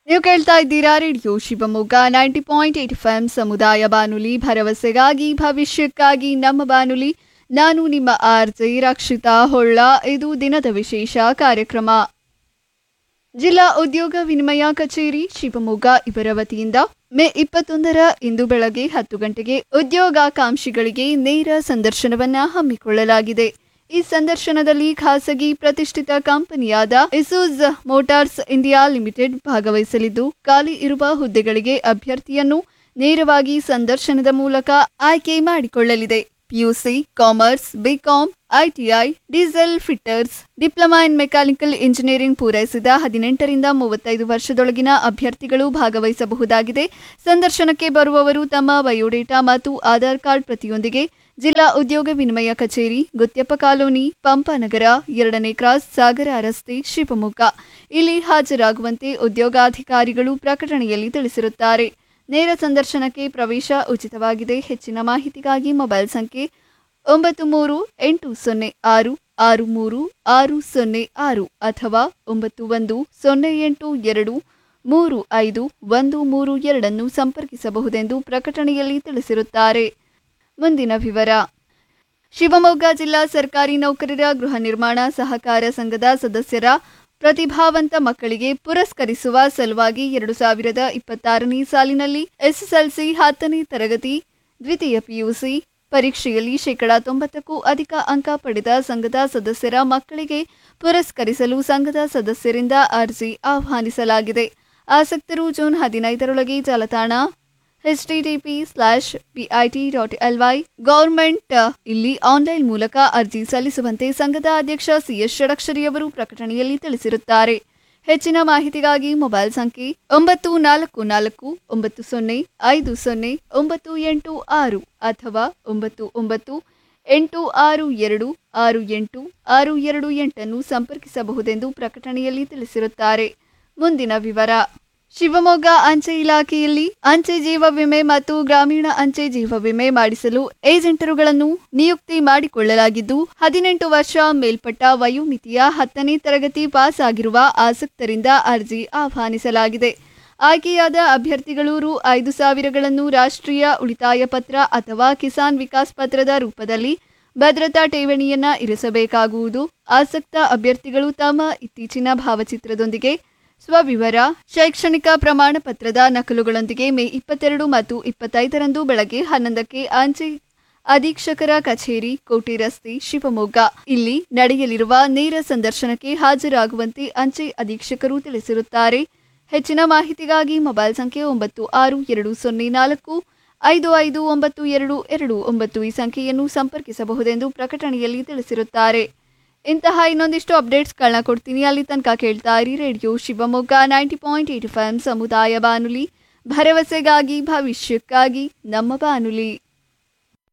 ನೀವು ಕೇಳ್ತಾ ಇದ್ದೀರಾ radio Shivamogga ninety point eight F M ಸಮುದಾಯ ಬಾನುಲಿ ಭರವಸೆಗಾಗಿ ಭವಿಷ್ಯಕ್ಕಾಗಿ ನಮ್ಮ ಬಾನುಲಿ ನಾನು ನಿಮ್ಮ ಆರ್ ಜೆ ರಕ್ಷಿತಾ ಹೊಳ್ಳ ಇದು ದಿನದ ವಿಶೇಷ ಕಾರ್ಯಕ್ರಮ ಜಿಲ್ಲಾ ಉದ್ಯೋಗ ವಿನಿಮಯ ಕಚೇರಿ ಶಿವಮೊಗ್ಗ ಇವರ ವತಿಯಿಂದ ಮೇ ಇಪ್ಪತ್ತೊಂದರ ಇಂದು ಬೆಳಗ್ಗೆ ಹತ್ತು ಗಂಟೆಗೆ ಉದ್ಯೋಗಾಕಾಂಕ್ಷಿಗಳಿಗೆ ನೇರ ಸಂದರ್ಶನವನ್ನ ಹಮ್ಮಿಕೊಳ್ಳಲಾಗಿದೆ ಈ ಸಂದರ್ಶನದಲ್ಲಿ ಖಾಸಗಿ ಪ್ರತಿಷ್ಠಿತ ಕಂಪನಿಯಾದ ಇಸೂಸ್ ಮೋಟಾರ್ಸ್ ಇಂಡಿಯಾ ಲಿಮಿಟೆಡ್ ಭಾಗವಹಿಸಲಿದ್ದು ಖಾಲಿ ಇರುವ ಹುದ್ದೆಗಳಿಗೆ ಅಭ್ಯರ್ಥಿಯನ್ನು ನೇರವಾಗಿ ಸಂದರ್ಶನದ ಮೂಲಕ ಆಯ್ಕೆ ಮಾಡಿಕೊಳ್ಳಲಿದೆ PUC commerce BCom ITI diesel fitters diploma in mechanical engineering ಪೂರೈಸಿದ ಹದಿನೆಂಟರಿಂದ ಮೂವತ್ತೈದು ವರ್ಷದೊಳಗಿನ ಅಭ್ಯರ್ಥಿಗಳು ಭಾಗವಹಿಸಬಹುದಾಗಿದೆ ಸಂದರ್ಶನಕ್ಕೆ ಬರುವವರು ತಮ್ಮ ಬಯೋಡೇಟಾ ಮತ್ತು ಆಧಾರ್ ಕಾರ್ಡ್ ಪ್ರತಿಯೊಂದಿಗೆ ಜಿಲ್ಲಾ ಉದ್ಯೋಗ ವಿನಿಮಯ ಕಚೇರಿ ಗುತ್ಯಪ್ಪ ಕಾಲೋನಿ ಪಂಪನಗರ ಎರಡನೇ ಕ್ರಾಸ್ ಸಾಗರ ರಸ್ತೆ ಶಿವಮೊಗ್ಗ ಇಲ್ಲಿ ಹಾಜರಾಗುವಂತೆ ಉದ್ಯೋಗಾಧಿಕಾರಿಗಳು ಪ್ರಕಟಣೆಯಲ್ಲಿ ತಿಳಿಸಿರುತ್ತಾರೆ ನೇರ ಸಂದರ್ಶನಕ್ಕೆ ಪ್ರವೇಶ ಉಚಿತವಾಗಿದೆ ಹೆಚ್ಚಿನ ಮಾಹಿತಿಗಾಗಿ ಮೊಬೈಲ್ ಸಂಖ್ಯೆ ಒಂಬತ್ತು ಮೂರು ಎಂಟು ಸೊನ್ನೆ ಆರು ಆರು ಮೂರು ಆರು ಸೊನ್ನೆ ಆರು ಅಥವಾ ಒಂಬತ್ತು ಒಂದು ಸೊನ್ನೆ ಎಂಟು ಎರಡು ಮೂರು ಐದು ಒಂದು ಮೂರು ಎರಡನ್ನು ಸಂಪರ್ಕಿಸಬಹುದೆಂದು ಪ್ರಕಟಣೆಯಲ್ಲಿ ತಿಳಿಸಿರುತ್ತಾರೆ ಮುಂದಿನ ವಿವರ ಶಿವಮೊಗ್ಗ ಜಿಲ್ಲಾ ಸರ್ಕಾರಿ ನೌಕರರ ಗೃಹ ನಿರ್ಮಾಣ ಸಹಕಾರ ಸಂಘದ ಸದಸ್ಯರ ಪ್ರತಿಭಾವಂತ ಮಕ್ಕಳಿಗೆ ಪುರಸ್ಕರಿಸುವ ಸಲುವಾಗಿ ಎರಡು ಸಾವಿರದ ಇಪ್ಪತ್ತಾರನೇ ಸಾಲಿನಲ್ಲಿ ಎಸ್ಎಸ್ಎಲ್ಸಿ ಹತ್ತನೇ ತರಗತಿ ದ್ವಿತೀಯ ಪಿಯುಸಿ ಪರೀಕ್ಷೆಯಲ್ಲಿ ಶೇಕಡಾ ತೊಂಬತ್ತಕ್ಕೂ ಅಧಿಕ ಅಂಕ ಪಡೆದ ಸಂಘದ ಸದಸ್ಯರ ಮಕ್ಕಳಿಗೆ ಪುರಸ್ಕರಿಸಲು ಸಂಘದ ಸದಸ್ಯರಿಂದ ಅರ್ಜಿ ಆಹ್ವಾನಿಸಲಾಗಿದೆ ಆಸಕ್ತರು ಜೂನ್ ಹದಿನೈದರೊಳಗೆ ಜಾಲತಾಣ H TTP slash BIT dot L Y government ಇಲ್ಲಿ ಆನ್ಲೈನ್ ಮೂಲಕ ಅರ್ಜಿ ಸಲ್ಲಿಸುವಂತೆ ಸಂಘದ ಅಧ್ಯಕ್ಷ ಸಿಎಸ್ ಷಡಕ್ಷರಿಯವರು ಪ್ರಕಟಣೆಯಲ್ಲಿ ತಿಳಿಸಿರುತ್ತಾರೆ ಹೆಚ್ಚಿನ ಮಾಹಿತಿಗಾಗಿ ಮೊಬೈಲ್ ಸಂಖ್ಯೆ ಒಂಬತ್ತು ನಾಲ್ಕು ನಾಲ್ಕು ಒಂಬತ್ತು ಸೊನ್ನೆ ಐದು ಸೊನ್ನೆ ಒಂಬತ್ತು ಎಂಟು ಆರು ಅಥವಾ ಒಂಬತ್ತು ಒಂಬತ್ತು ಎಂಟು ಆರು ಎರಡು ಆರು ಎಂಟು ಆರು ಎರಡು ಎಂಟನ್ನು ಸಂಪರ್ಕಿಸಬಹುದೆಂದು ಪ್ರಕಟಣೆಯಲ್ಲಿ ತಿಳಿಸಿರುತ್ತಾರೆ ಮುಂದಿನ ವಿವರ ಶಿವಮೊಗ್ಗ ಅಂಚೆ ಇಲಾಖೆಯಲ್ಲಿ ಅಂಚೆ ಜೀವ ವಿಮೆ ಮತ್ತು ಗ್ರಾಮೀಣ ಅಂಚೆ ಜೀವ ವಿಮೆ ಮಾಡಿಸಲು ಏಜೆಂಟರುಗಳನ್ನು ನಿಯುಕ್ತಿ ಮಾಡಿಕೊಳ್ಳಲಾಗಿದ್ದು ಹದಿನೆಂಟು ವರ್ಷ ಮೇಲ್ಪಟ್ಟ ವಯೋಮಿತಿಯ ಹತ್ತನೇ ತರಗತಿ ಪಾಸ್ ಆಗಿರುವ ಆಸಕ್ತರಿಂದ ಅರ್ಜಿ ಆಹ್ವಾನಿಸಲಾಗಿದೆ ಆಯ್ಕೆಯಾದ ಅಭ್ಯರ್ಥಿಗಳು ರು ಐದು ಸಾವಿರಗಳನ್ನು ರಾಷ್ಟ್ರೀಯ ಉಳಿತಾಯ ಪತ್ರ ಅಥವಾ ಕಿಸಾನ್ ವಿಕಾಸ್ ಪತ್ರದ ರೂಪದಲ್ಲಿ ಭದ್ರತಾ ಠೇವಣಿಯನ್ನ ಇರಿಸಬೇಕಾಗುವುದು ಆಸಕ್ತ ಅಭ್ಯರ್ಥಿಗಳು ತಮ್ಮ ಇತ್ತೀಚಿನ ಭಾವಚಿತ್ರದೊಂದಿಗೆ ಸ್ವವಿವರ ಶೈಕ್ಷಣಿಕ ಪ್ರಮಾಣ ಪತ್ರದ ನಕಲುಗಳೊಂದಿಗೆ ಮೇ ಇಪ್ಪತ್ತೆರಡು ಮತ್ತು ಇಪ್ಪತ್ತೈದರಂದು ಬೆಳಗ್ಗೆ ಹನ್ನೊಂದಕ್ಕೆ ಅಂಚೆ ಅಧೀಕ್ಷಕರ ಕಚೇರಿ ಕೋಟೆ ರಸ್ತೆ ಶಿವಮೊಗ್ಗ ಇಲ್ಲಿ ನಡೆಯಲಿರುವ ನೇರ ಸಂದರ್ಶನಕ್ಕೆ ಹಾಜರಾಗುವಂತೆ ಅಂಚೆ ಅಧೀಕ್ಷಕರು ತಿಳಿಸಿರುತ್ತಾರೆ ಹೆಚ್ಚಿನ ಮಾಹಿತಿಗಾಗಿ ಮೊಬೈಲ್ ಸಂಖ್ಯೆ ಒಂಬತ್ತು ಆರು ಎರಡು ಸೊನ್ನೆ ನಾಲ್ಕು ಐದು ಐದು ಒಂಬತ್ತು ಎರಡು ಎರಡು ಒಂಬತ್ತು ಈ ಸಂಖ್ಯೆಯನ್ನು ಸಂಪರ್ಕಿಸಬಹುದೆಂದು ಪ್ರಕಟಣೆಯಲ್ಲಿ ತಿಳಿಸಿರುತ್ತಾರೆ ಇಂತಹ ಇನ್ನೊಂದಿಷ್ಟು ಅಪ್ಡೇಟ್ಸ್ಗಳನ್ನ ಕೊಡ್ತೀನಿ ಅಲ್ಲಿ ತನಕ ಕೇಳ್ತಾ ಇರಿ radio Shivamogga ninety point eight F M ಸಮುದಾಯ ಬಾನುಲಿ ಭರವಸೆಗಾಗಿ ಭವಿಷ್ಯಕ್ಕಾಗಿ ನಮ್ಮ ಬಾನುಲಿ